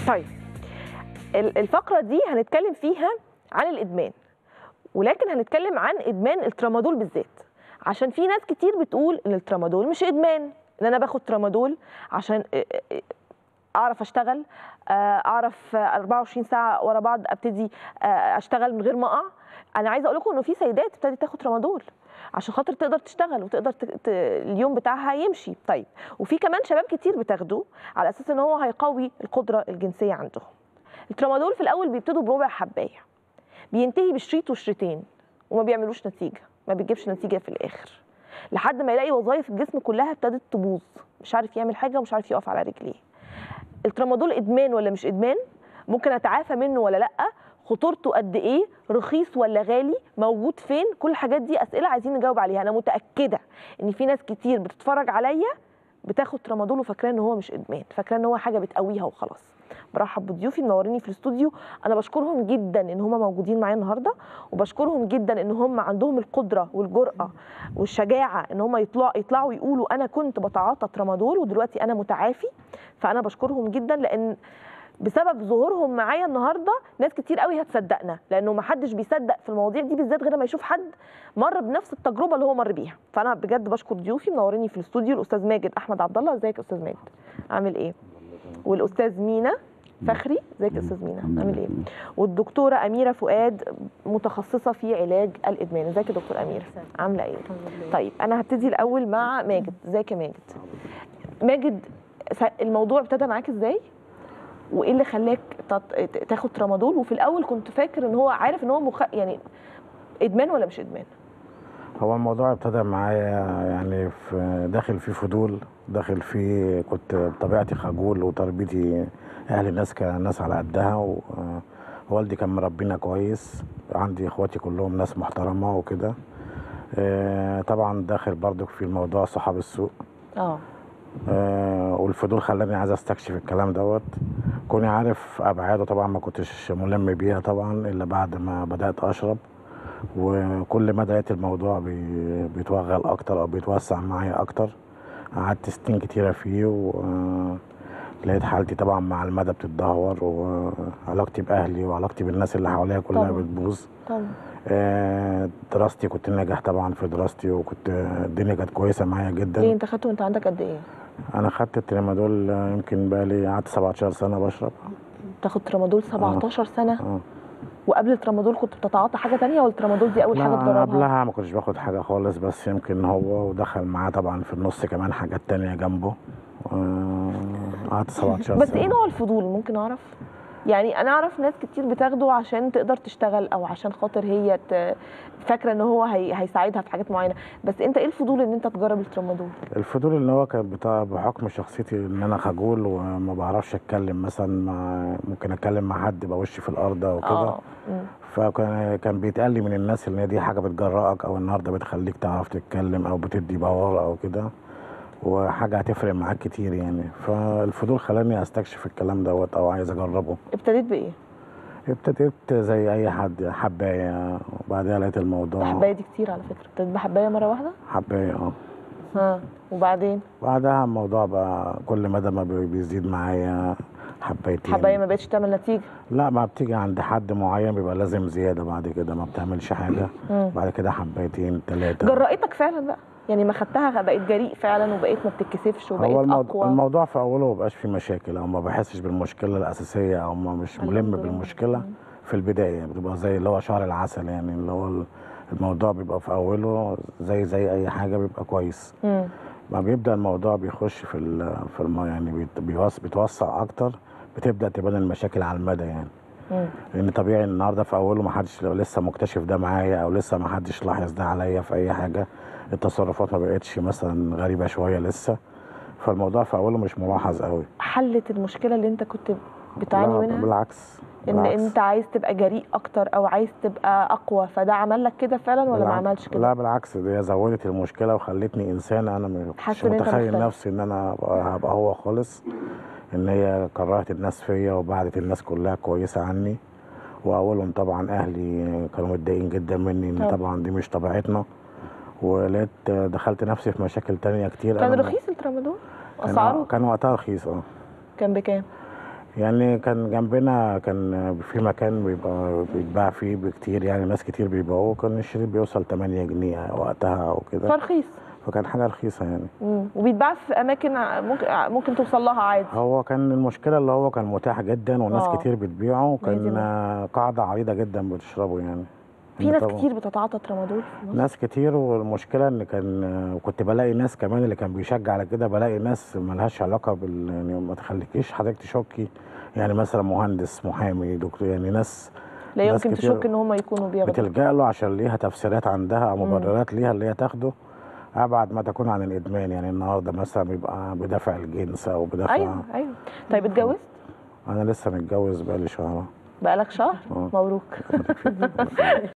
طيب ال- الفقرة دي هنتكلم فيها عن الإدمان ولكن هنتكلم عن إدمان الترامادول بالذات عشان في ناس كتير بتقول إن الترامادول مش إدمان إن أنا باخد ترامادول عشان ا- ا- أعرف أشتغل آه، أعرف آه، 24 ساعة ورا بعض أبتدي آه، أشتغل من غير ما أقع أنا عايزة أقول لكم إنه في سيدات ابتدت تاخد ترامادول عشان خاطر تقدر تشتغل وتقدر ت... ت... اليوم بتاعها يمشي طيب وفي كمان شباب كتير بتاخده على اساس ان هو هيقوي القدره الجنسيه عندهم الترامادول في الاول بيبتدوا بربع حبايه بينتهي بشريط وشريطين وما بيعملوش نتيجه ما بيجيبش نتيجه في الاخر لحد ما يلاقي وظائف الجسم كلها ابتدت تبوظ مش عارف يعمل حاجه ومش عارف يقف على رجليه الترامادول ادمان ولا مش ادمان ممكن اتعافى منه ولا لا خطورته قد ايه رخيص ولا غالي موجود فين كل الحاجات دي اسئله عايزين نجاوب عليها انا متاكده ان في ناس كتير بتتفرج عليا بتاخد ترامادول وفاكراه ان هو مش ادمان فاكراه ان هو حاجه بتقويها وخلاص برحب بضيوفي منوريني في الاستوديو انا بشكرهم جدا ان هم موجودين معايا النهارده وبشكرهم جدا ان هم عندهم القدره والجرأه والشجاعه ان هم يطلعوا يطلعوا يقولوا انا كنت بتعاطى ترامادول ودلوقتي انا متعافي فانا بشكرهم جدا لان بسبب ظهورهم معايا النهارده ناس كتير قوي هتصدقنا لانه ما حدش بيصدق في المواضيع دي بالذات غير ما يشوف حد مر بنفس التجربه اللي هو مر بيها فانا بجد بشكر ضيوفي منوريني في الاستوديو الاستاذ ماجد احمد عبد الله ازيك يا استاذ ماجد عامل ايه والاستاذ مينا فخري ازيك يا استاذ مينا عامل ايه والدكتوره اميره فؤاد متخصصه في علاج الادمان ازيك يا دكتور اميره عامله ايه طيب انا هبتدي الاول مع ماجد ازيك يا ماجد ماجد س- الموضوع ابتدى معاك ازاي وايه اللي خلاك تط- تاخد ترامادول وفي الاول كنت فاكر ان هو عارف ان هو مخ... يعني ادمان ولا مش ادمان هو الموضوع ابتدى معايا يعني في داخل فيه فضول داخل فيه كنت بطبيعتي خجول وتربيتي اهل الناس كناس على قدها ووالدي كان مربينا كويس عندي اخواتي كلهم ناس محترمه وكده آه، طبعا داخل برضو في الموضوع صحاب السوق اه آه، والفضول خلاني عايز استكشف الكلام دوت كوني عارف ابعاده طبعا ما كنتش ملم بيها طبعا الا بعد ما بدات اشرب وكل ما لقيت الموضوع بي- بيتوغل اكتر او بيتوسع معايا اكتر قعدت سنين كتيره فيه ولقيت حالتي طبعا مع المدى بتتدهور وعلاقتي باهلي وعلاقتي بالناس اللي حواليا كلها طبعاً. بتبوظ طبعا آه، دراستي كنت ناجح طبعا في دراستي وكنت الدنيا كانت كويسه معايا جدا ليه انت خدته وانت عندك قد ايه انا خدت التريمادول آه، يمكن بقالي قعدت 17 سنه بشرب تاخد ترامادول 17 سنه اه وقبل الترامادول كنت بتتعاطى حاجه تانية ولا الترامادول دي اول لا حاجه أنا تجربها قبلها ما كنتش باخد حاجه خالص بس يمكن هو ودخل معاه طبعا في النص كمان حاجات تانية جنبه آه، قعدت 17 بس سنه ايه نوع الفضول ممكن اعرف يعني انا اعرف ناس كتير بتاخده عشان تقدر تشتغل او عشان خاطر هي ت... فاكره ان هو هي... هيساعدها في حاجات معينه بس انت ايه الفضول ان انت تجرب الترامادول الفضول ان هو كان بتاع بحكم شخصيتي ان انا خجول وما بعرفش اتكلم مثلا مع ممكن اتكلم مع حد يبقى وشي في الارض او كده اه مم. فكان كان بيتقال لي من الناس ان دي حاجه بتجرأك او النهارده بتخليك تعرف تتكلم او بتدي باور او كده وحاجه هتفرق معاك كتير يعني فالفضول خلاني استكشف الكلام دوت او عايز اجربه ابتديت بايه ابتديت زي اي حد حبايه وبعدها لقيت الموضوع حبايه دي كتير على فكره ابتديت بحبايه مره واحده حبايه اه ها وبعدين بعدها الموضوع بقى كل مدى ما بي- بيزيد معايا حبايتين حبايه ما بقتش تعمل نتيجه لا ما بتيجي عند حد معين بيبقى لازم زياده بعد كده ما بتعملش حاجه مم. بعد كده حبايتين ثلاثه جرأتك فعلا بقى يعني ما خدتها بقيت جريء فعلا وبقيت ما بتتكسفش وبقيت هو الموضوع, اقوى الموضوع في اوله ما بقاش فيه مشاكل او ما بحسش بالمشكله الاساسيه او ما مش الحمد ملم لله. بالمشكله في البدايه بتبقى زي اللي هو شهر العسل يعني اللي هو الموضوع بيبقى في اوله زي زي اي حاجه بيبقى كويس مم. ما بيبدا الموضوع بيخش في ال في الم يعني بيت- بيوس- بيتوسع اكتر بتبدا تبان المشاكل على المدى يعني مم. لان طبيعي النهارده في اوله ما حدش لسه مكتشف ده معايا او لسه ما حدش لاحظ ده عليا في اي حاجه التصرفات ما بقتش مثلا غريبه شويه لسه فالموضوع في اوله مش ملاحظ قوي حلت المشكله اللي انت كنت بتعاني لا، منها بالعكس ان بالعكس. انت عايز تبقى جريء اكتر او عايز تبقى اقوى فده عمل لك كده فعلا ولا ما بالعكس. عملش كده لا بالعكس دي زودت المشكله وخلتني انسان انا م- مش حاسس إن أنت متخيل مختلف. نفسي ان انا هبقى, هبقى هو خالص ان هي كرهت الناس فيا وبعدت الناس كلها كويسه عني واولهم طبعا اهلي كانوا متضايقين جدا مني ان طبعا. طبعا دي مش طبيعتنا ولقيت دخلت نفسي في مشاكل تانية كتير كان أنا رخيص الترامادول كان- اسعاره كان وقتها رخيص اه كان بكام يعني كان جنبنا كان في مكان بيبقى بيتباع فيه بكتير يعني ناس كتير بيبيعوه كان الشريط بيوصل 8 جنيه وقتها او كده فرخيص فكان حاجه رخيصه يعني مم. وبيتباع في اماكن ع- ممكن ع- ممكن توصل لها عادي هو كان المشكله اللي هو كان متاح جدا وناس آه. كتير بتبيعه هي دي وكان النقطة. آه، قاعده عريضه جدا بتشربه يعني في إن ناس طبعاً- كتير بتتعاطى ترامادول في مصر. ناس كتير والمشكله ان كان وكنت بلاقي ناس كمان اللي كان بيشجع على كده بلاقي ناس ملهاش علاقه بال يعني ما تخليكيش حضرتك تشكي يعني مثلا مهندس محامي دكتور يعني ناس لا ناس يمكن كتير تشك ان هم يكونوا بياخدوا بتلجأ له عشان ليها تفسيرات عندها او مبررات ليها اللي هي تاخده ابعد ما تكون عن الادمان يعني النهارده مثلا بيبقى بدافع الجنس او بدافع ايوه ايوه طيب اتجوزت انا لسه متجوز بقالي شهر بقالك شهر آه. مبروك